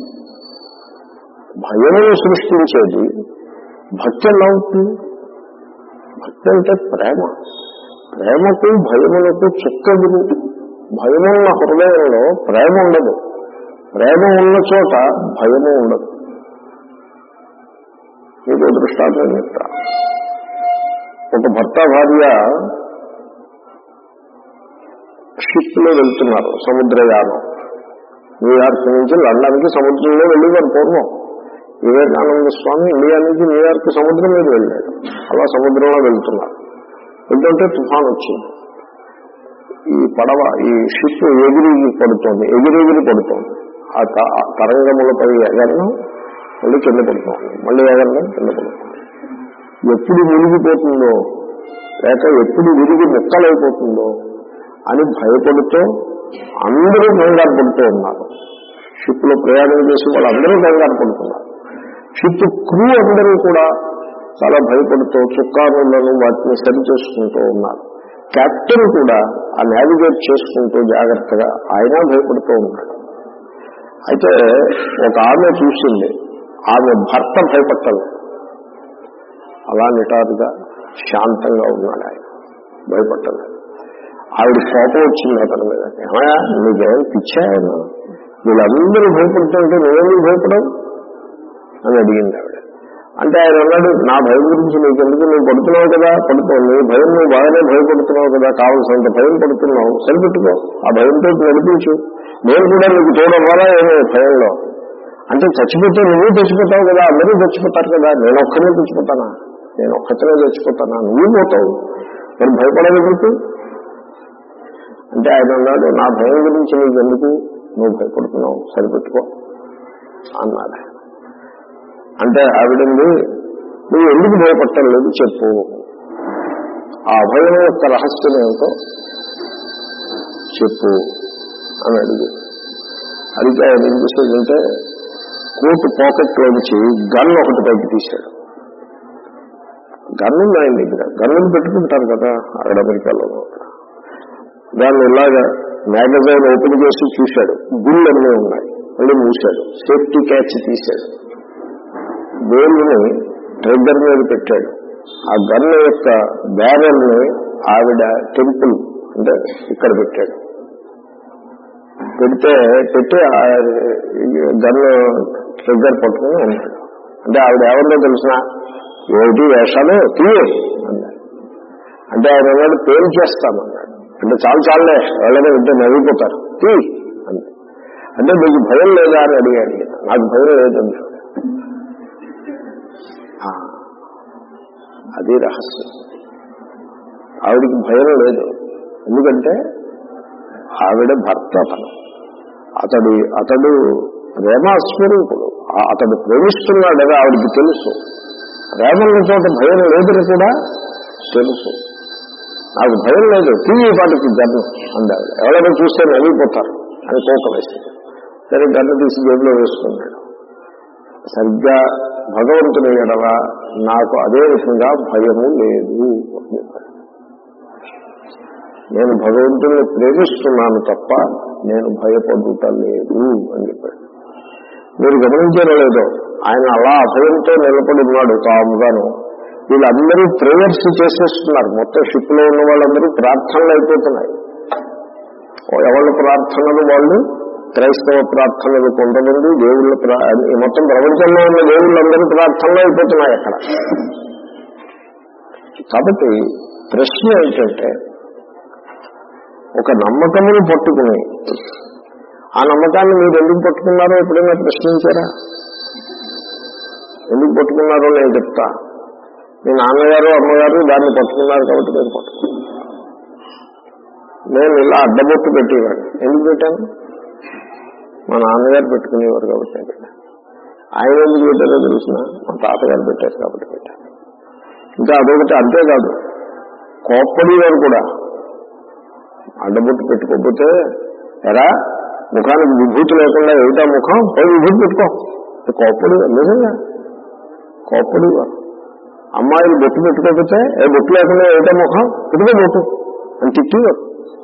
భయమును సృష్టించేది భక్తి ఎలా అవుతుంది భక్తి అంటే ప్రేమ ప్రేమకు భయములకు చుక్కదురు భయమున్న హృదయంలో ప్రేమ ఉండదు ప్రేమ ఉన్న చోట భయము ఉండదు మీకు దృష్టాంతం చెప్తా ఒక భర్త భార్య షిప్ లో వెళ్తున్నారు సముద్రయానం న్యూయార్క్ నుంచి లండన్కి సముద్రంలో వెళ్ళేవారు పూర్వం వివేకానంద స్వామి ఇండియా నుంచి న్యూయార్క్ సముద్రం మీద వెళ్ళాడు అలా సముద్రంలో వెళ్తున్నారు వెళ్తుంటే తుఫాన్ వచ్చింది ఈ పడవ ఈ షిప్ ఎగిరి పడుతోంది ఎగిరెగిరి పడుతోంది ఆ త- ఆ తరంగములపై ఎగరడం మళ్ళీ కింద పడుతోంది మళ్ళీ ఎగరడం కింద పడుతోంది ఎప్పుడు మునిగిపోతుందో లేక ఎప్పుడు విరిగి ముక్కలైపోతుందో అని భయపడుతూ అందరూ కంగారు పడుతూ ఉన్నారు షిప్ లో ప్రయాణం చేసి వాళ్ళందరూ కంగారు పడుతున్నారు షిప్ క్రూ అందరూ కూడా చాలా భయపడుతూ చుక్కారులను వాటిని సరి చేసుకుంటూ ఉన్నారు కెప్టెన్ కూడా ఆ నావిగేట్ చేసుకుంటూ జాగ్రత్తగా ఆయన భయపడుతూ ఉన్నాడు అయితే ఒక ఆమె చూసింది ఆమె భర్త భయపట్టలేదు అలా నిటారుగా శాంతంగా ఉన్నాడు ఆయన భయపట్టలేదు ఆవిడ కోపం వచ్చింది అతని మీద ఏమయ్యా నీకేం పిచ్చాయన వీళ్ళందరూ భయపడుతుంటే నువ్వెందుకు భయపడవు అని అడిగింది ఆవిడ అంటే ఆయన అన్నాడు నా భయం గురించి నీకెందుకు నువ్వు పడుతున్నావు కదా పడుతావు నీ భయం నువ్వు బాగానే భయపడుతున్నావు కదా కావాల్సినంత భయం పడుతున్నావు సరిపెట్టుకో ఆ భయంతో నడిపించు నేను కూడా నీకు తోడవ్వాలా ఏమో భయంలో అంటే చచ్చిపోతే నువ్వు చచ్చిపోతావు కదా అందరూ చచ్చిపోతారు కదా నేను ఒక్కనే చచ్చిపోతానా నేను ఒక్కతనే చచ్చిపోతానా నువ్వు పోతావు మరి భయపడగలుగుతూ అంటే ఆయన అన్నాడు నా భయం గురించి నీకు ఎందుకు నువ్వు భయపడుతున్నావు సరిపెట్టుకో అన్నాడు ఆయన. అంటే ఆవిడంది నువ్వు ఎందుకు భయపట్టలేదు చెప్పు ఆ భయం యొక్క రహస్యం ఏమిటో చెప్పు అని అడిగి అడిగితే ఆయన ఏం చేసేదంటే కోటు పాకెట్లో నుంచి గన్ ఒకటి పైకి తీశాడు గన్ను ఆయన దగ్గర గన్నులు పెట్టుకుంటారు కదా అక్కడ అమెరికాలో దాన్ని ఇలాగా మ్యాగజైన్ ఓపెన్ చేసి చూశాడు గుళ్ళు అన్నీ ఉన్నాయి మళ్ళీ మూశాడు సేఫ్టీ క్యాచ్ తీశాడు వేలుని ట్రిగ్గర్ మీద పెట్టాడు ఆ గన్ను యొక్క బ్యారెల్ ని ఆవిడ టెంపుల్ అంటే ఇక్కడ పెట్టాడు పెడితే పెట్టి ఆ గన్ను ట్రిగ్గర్ పట్టుకుని ఉన్నాడు అంటే ఆవిడ ఎవరిలో తెలిసిన ఏమిటి వేషాలు తీయ అన్నాడు అంటే ఆయన అన్నాడు పేరు చేస్తామన్నాడు అంటే చాలు చాలే ఎవరైనా వింటే నవ్విపోతారు తీ అంది అంటే మీకు భయం లేదా అని అడిగాడు ఈయన. నాకు భయం లేదండి ఆ, అది రహస్యం ఆవిడికి భయం లేదు ఎందుకంటే ఆవిడ భర్త అతను అతడి అతడు ప్రేమాస్వరూపుడు ఆ- అతడు ప్రేమిస్తున్నాడని ఆవిడికి తెలుసు ప్రేమల చోట భయం లేదని కూడా తెలుసు నాకు భయం లేదు టీవీ పాటికి గన్ను అందాడు ఎవరైనా చూస్తే నవ్విపోతారు అని కోపం వేసింది సరే గన్ను తీసి జేబులో వేసుకున్నాడు సరిగ్గా భగవంతుని ఎడల నాకు అదే విధంగా భయము లేదు అని చెప్పాడు. నేను భగవంతుని ప్రేమిస్తున్నాను తప్ప నేను భయపడుట లేదు అని చెప్పాడు మీరు గమనించారో లేదో ఆయన అలా అభయంతో నిలబడి ఉన్నాడు తాముగాను వీళ్ళందరూ ప్రేయర్స్ చేసేస్తున్నారు మొత్తం షిప్ లో ఉన్న వాళ్ళందరూ ప్రార్థనలు అయిపోతున్నాయి ఎవరి ప్రార్థనలు వాళ్ళు క్రైస్తవ ప్రార్థనలు కొంతమంది దేవుళ్ళ ప్రా- ఈ మొత్తం ప్రపంచంలో ఉన్న దేవుళ్ళందరూ ప్రార్థనలు అయిపోతున్నాయి అక్కడ కాబట్టి ప్రశ్న ఏంటంటే ఒక నమ్మకమును పట్టుకుని ఆ నమ్మకాన్ని మీరు ఎందుకు పట్టుకున్నారో ఎప్పుడైనా ప్రశ్నించారా ఎందుకు పట్టుకున్నారో నేను చెప్తా మీ నాన్నగారు అమ్మగారు దాన్ని పట్టుకున్నారు కాబట్టి నేను పట్టుకున్నాను నేను ఇలా అడ్డబొట్టు పెట్టేవాడిని ఎందుకు పెట్టాను మా నాన్నగారు పెట్టుకునేవారు కాబట్టి నేను పెట్టాను ఆయన ఎందుకు పెట్టారో తెలిసిన మా తాతగారు పెట్టారు కాబట్టి పెట్టాను ఇంకా అదొకటి అంతేకాదు కోప్పడేవారు కూడా అడ్డబొట్టు పెట్టుకోకపోతే ఎరా ముఖానికి విభూతి లేకుండా ఏమిటా ముఖం పోయి విభూతి పెట్టుకో కోప్పడి నిజంగా కోప్పడేవారు అమ్మాయిలు బొట్టు పెట్టుకోకపోతే ఏ బొట్టు లేకుండా ఏమిటా ముఖం పెట్టుకో బొట్టు అని తిట్టేవారు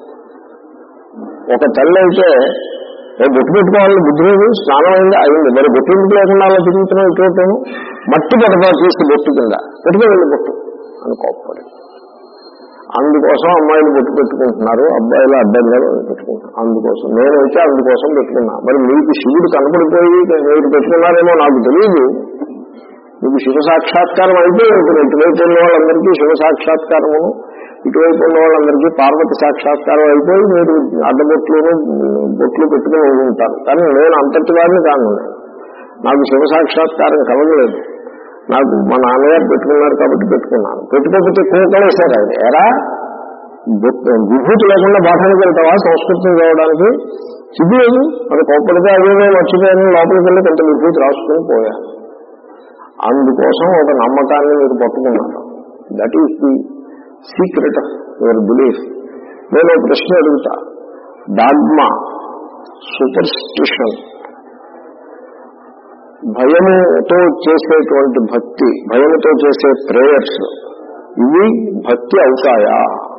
ఒక తల్లి అయితే ఏ బొట్టు పెట్టుకోవాలని బుద్ధి లేదు స్నానం అయింది అయింది మరి బొట్టు ఎందుకు లేకుండా అలా తిరుగుతున్నాం ఇటువైపు మట్టి పడతా తీసి బొట్టు కింద పెట్టుకో వెళ్ళి బొట్టు అని కోప్పడి అందుకోసం అమ్మాయిలు బొట్టు పెట్టుకుంటున్నారు అబ్బాయిలు అడ్డంగా పెట్టుకుంటున్నారు అందుకోసం నేనైతే అందుకోసం పెట్టుకున్నా మరి మీకు శివుడు కనపడిపోయి మీరు పెట్టుకున్నారేమో నాకు తెలియదు మీకు శివ సాక్షాత్కారం అయితే ఇప్పుడు ఇటువైపు ఉన్న వాళ్ళందరికీ శివ సాక్షాత్కారము ఇటువైపు ఉన్న వాళ్ళందరికీ పార్వతి సాక్షాత్కారం అయిపోయి మీరు అడ్డబొట్లును బొట్లు పెట్టుకుని ఉంటారు కానీ నేను అంతటి వాడిని కాను నాకు శివ సాక్షాత్కారం కలగలేదు నాకు మా నాన్నగారు పెట్టుకున్నారు కాబట్టి పెట్టుకున్నాను పెట్టుకోకపోతే కోకలేశారు ఆయన ఎరా బొట్టు- విభూతి లేకుండా పాఠానికి వెళ్తావా సంస్కృతం చదవడానికి సిద్ధి అది కోప్పడితే అదేదో మర్చిపోయాను లోపలికి వెళ్ళి కొంత విభూతి రాసుకుని పోయాను అందుకోసం ఒక నమ్మకాన్ని మీరు పట్టుకున్నారు that is the secret of your belief నేను ఒక ప్రశ్న అడుగుతా డాగ్మా సూపర్ స్టిషన్ భయముతో చేసేటువంటి భక్తి భయముతో చేసే ప్రేయర్స్ ఇవి భక్తి అవుతాయా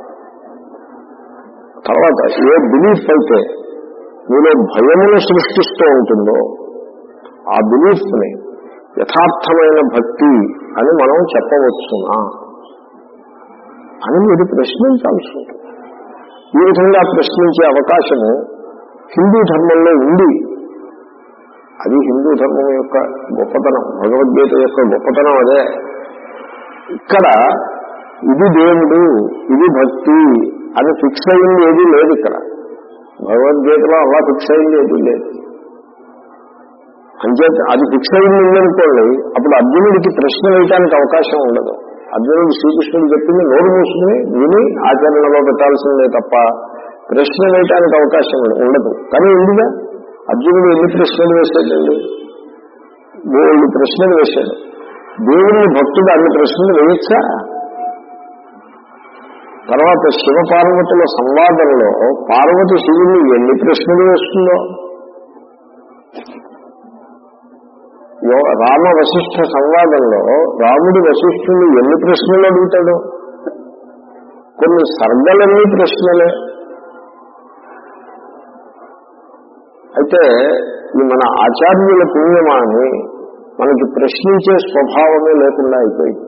తర్వాత ఏ బిలీఫ్ అయితే మీలో భయమును సృష్టిస్తూ ఉంటుందో ఆ బిలీఫ్ ని యథార్థమైన భక్తి అని మనం చెప్పవచ్చునా అని మీరు ప్రశ్నించాల్సి ఉంటుంది ఈ విధంగా ప్రశ్నించే అవకాశము హిందూ ధర్మంలో ఉంది అది హిందూ ధర్మం యొక్క గొప్పతనం భగవద్గీత యొక్క గొప్పతనం అదే ఇక్కడ ఇది దేవుడు ఇది భక్తి అని ఫిక్స్ అయింది ఏది లేదు ఇక్కడ భగవద్గీతలో అలా ఫిక్స్ అయింది ఏది లేదు అంచేత అది ఫిక్స్ అయింది ఉందనుకోండి అప్పుడు అర్జునుడికి ప్రశ్న వేయటానికి అవకాశం ఉండదు అర్జునుడు శ్రీకృష్ణుడు చెప్పింది నోరు మూసుకుని విని ఆచరణలో పెట్టాల్సిందే తప్ప ప్రశ్న వేయటానికి అవకాశం ఉండదు కానీ ఎందుగా అర్జునుడు ఎన్ని ప్రశ్నలు వేశాడండి మూడు ప్రశ్నలు వేశాడు దేవుని భక్తుడు అన్ని ప్రశ్నలు వేయచ్చా తర్వాత శివ పార్వతుల సంవాదంలో పార్వతి శివుని ఎన్ని ప్రశ్నలు వేస్తుందో యో- రామ వశిష్ఠ సంవాదంలో రాముడు వశిష్ఠుని ఎన్ని ప్రశ్నలు అడుగుతాడు కొన్ని సర్గలన్నీ ప్రశ్నలే అయితే ఈ మన ఆచార్యుల పుణ్యమాని మనకి ప్రశ్నించే స్వభావమే లేకుండా అయిపోయింది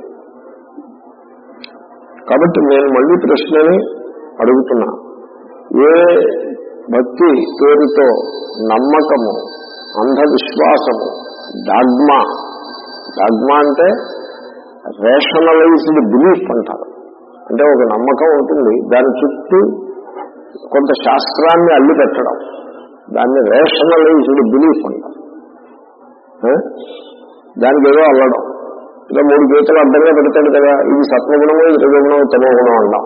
కాబట్టి నేను మళ్ళీ ప్రశ్నని అడుగుతున్నా ఏ భక్తి పేరుతో నమ్మకము అంధవిశ్వాసము డాగ్మా డాగ్మా అంటే రేషనలైజ్డ్ బిలీఫ్ అంటారు అంటే ఒక నమ్మకం ఉంటుంది దాని చుట్టూ కొంత శాస్త్రాన్ని అల్లి పెట్టడం దాన్ని రేషనలైజ్డ్ బిలీఫ్ అంటారు ఆ? దానికి ఏదో అల్లడం ఇలా మూడు గీతలు అడ్డంగా పెడతాడు కదా ఇది సత్వగుణము ఇది రజగుణము తమో గుణం అన్నాం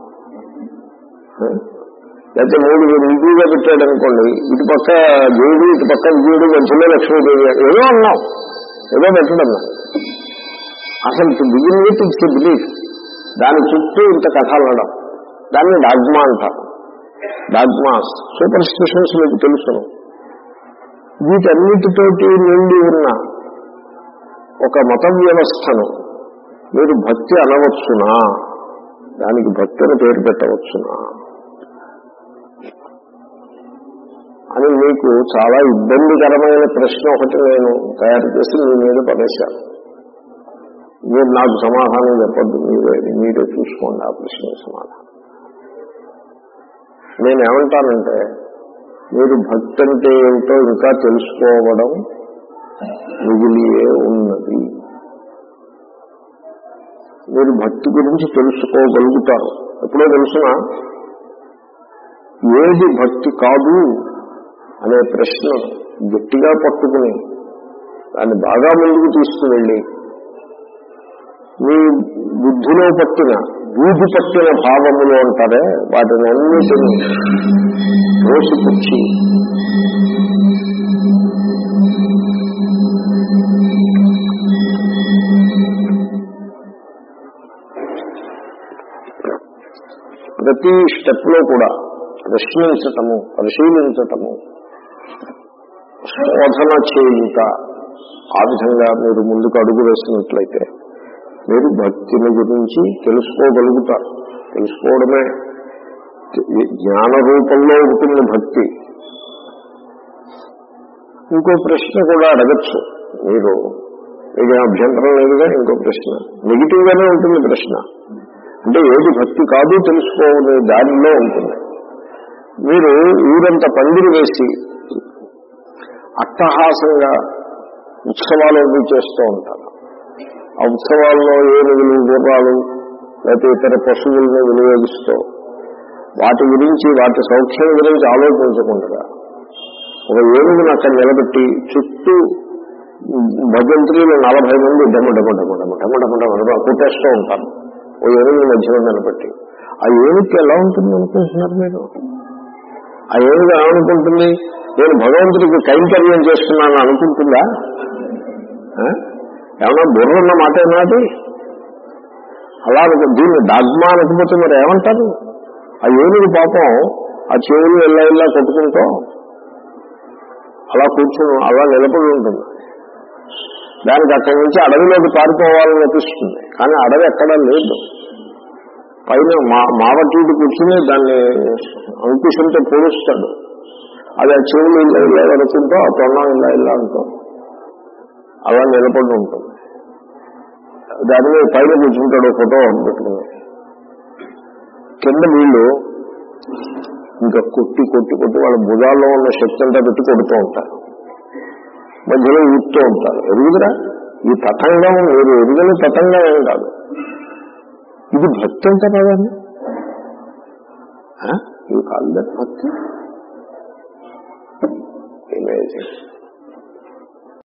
ఆ? లేకపోతే మూడు నిధిగా పెట్టాడు అనుకోండి ఇటు పక్క దేవుడు ఇటు పక్క విజయుడు మధ్యలో లక్ష్మీదేవి ఏదో అన్నాం ఏదో పెట్టడం అసలు to begin with it's belief దాని చుట్టూ ఇంత కథ అనడం దాన్ని డాగ్మా అంటారు డాగ్మాస్ సూపర్ స్టిషన్స్ మీకు తెలుసును వీటన్నిటితోటి నిండి ఉన్న ఒక మత వ్యవస్థను మీరు భక్తి అనవచ్చునా దానికి భక్తిని పేరు పెట్టవచ్చునా అని మీకు చాలా ఇబ్బందికరమైన ప్రశ్న ఒకటి నేను తయారు చేసి మీ మీద పడేశాను మీరు నాకు సమాధానం చెప్పద్దు మీరే మీరే చూసుకోండి ఆ ప్రశ్న సమాధానం నేను ఏమంటానంటే మీరు భక్తి అంటే ఏమిటో ఇంకా తెలుసుకోవడం మిగిలియే ఉన్నది మీరు భక్తి గురించి తెలుసుకోగలుగుతారు ఎప్పుడో తెలుసిన ఏది భక్తి కాదు అనే ప్రశ్న గట్టిగా పట్టుకుని దాన్ని బాగా ముందుకు తీసుకువెళ్ళి మీ బుద్ధిలో పట్టిన బూజు పట్టిన భావములు అంటారే వాటిని అన్నిటినీ రోసిపుచ్చి ప్రతి స్టెప్ లో కూడా ప్రశ్నించటము పరిశీలించటము శోధన చేయుట ఆ విధంగా మీరు ముందుకు అడుగు వేసినట్లయితే మీరు భక్తిని గురించి తెలుసుకోగలుగుతారు తెలుసుకోవడమే జ్ఞాన రూపంలో ఉంటుంది భక్తి ఇంకో ప్రశ్న కూడా అడగచ్చు మీరు మీకు అభ్యంతరం లేదుగా ఇంకో ప్రశ్న నెగిటివ్ గానే ఉంటుంది ప్రశ్న అంటే ఏది భక్తి కాదు తెలుసుకోవనే దానిలో ఉంటుంది మీరు ఊరంత పందిరి వేసి అట్టహాసంగా ఉత్సవాలు అవి చేస్తూ ఉంటారు ఆ ఉత్సవాల్లో ఏనుగులు గుర్రాలు లేకపోతే ఇతర పశువులను వినియోగిస్తూ వాటి గురించి వాటి సౌఖ్యం గురించి ఆలోచించకుండా ఒక ఏనుగును అక్కడ నిలబెట్టి చుట్టూ భజంత్రీలు నలభై మంది డమ డమ డమ డమ డమ డమ డమ డమ కొట్టేస్తూ ఉంటారు ఓ ఏనుగు మధ్యలో నిలబెట్టి ఆ ఏనుగుకి ఎలా ఉంటుంది అనుకుంటున్నారు మీరు ఆ ఏనుగు ఏమనుకుంటుంది నేను భగవంతుడికి కైంకర్యం చేస్తున్నాను అనుకుంటుందా ఆ? ఏమన్నా బుర్ర ఉన్న మాట ఏనాది అలా అనుకో- దీన్ని డాగ్మా అనకపోతే మరి ఏమంటారు ఆ ఏనుగు పాపం ఆ చెవులు ఇలా ఇలా కొట్టుకుంటూ అలా కూర్చుని అలా నిలబడి ఉంటుంది దానికి అక్కడి నుంచి అడవిలోకి పారిపోవాలని అనిపిస్తుంది కానీ అడవి ఎక్కడా లేదు పైన మా మావటీడు కూర్చుని దాన్ని అంకుశంతో పోలుస్తాడు అది ఆ చెవులు ఇలా ఇలా వరకుంటూ ఆ తొండం ఇలా ఇలా అంటూ అలా నిలబడి ఉంటుంది దాని మీద పైన కూర్చుంటాడు ఫోటో పెట్టుకుని కింద వీళ్ళు ఇంకా కొట్టి కొట్టి కొట్టి వాళ్ళ భుజాల్లో ఉన్న శక్తి అంతా పెట్టి కొడుతూ ఉంటారు మధ్యలో ఊపుతూ ఉంటారు ఎరుగుదరా ఈ తతంగం మీరు ఎరుగని తతంగం ఏం కాదు ఇది భక్తి అంత కాదండి ఇది కాదు భక్తి ఇమేజింగ్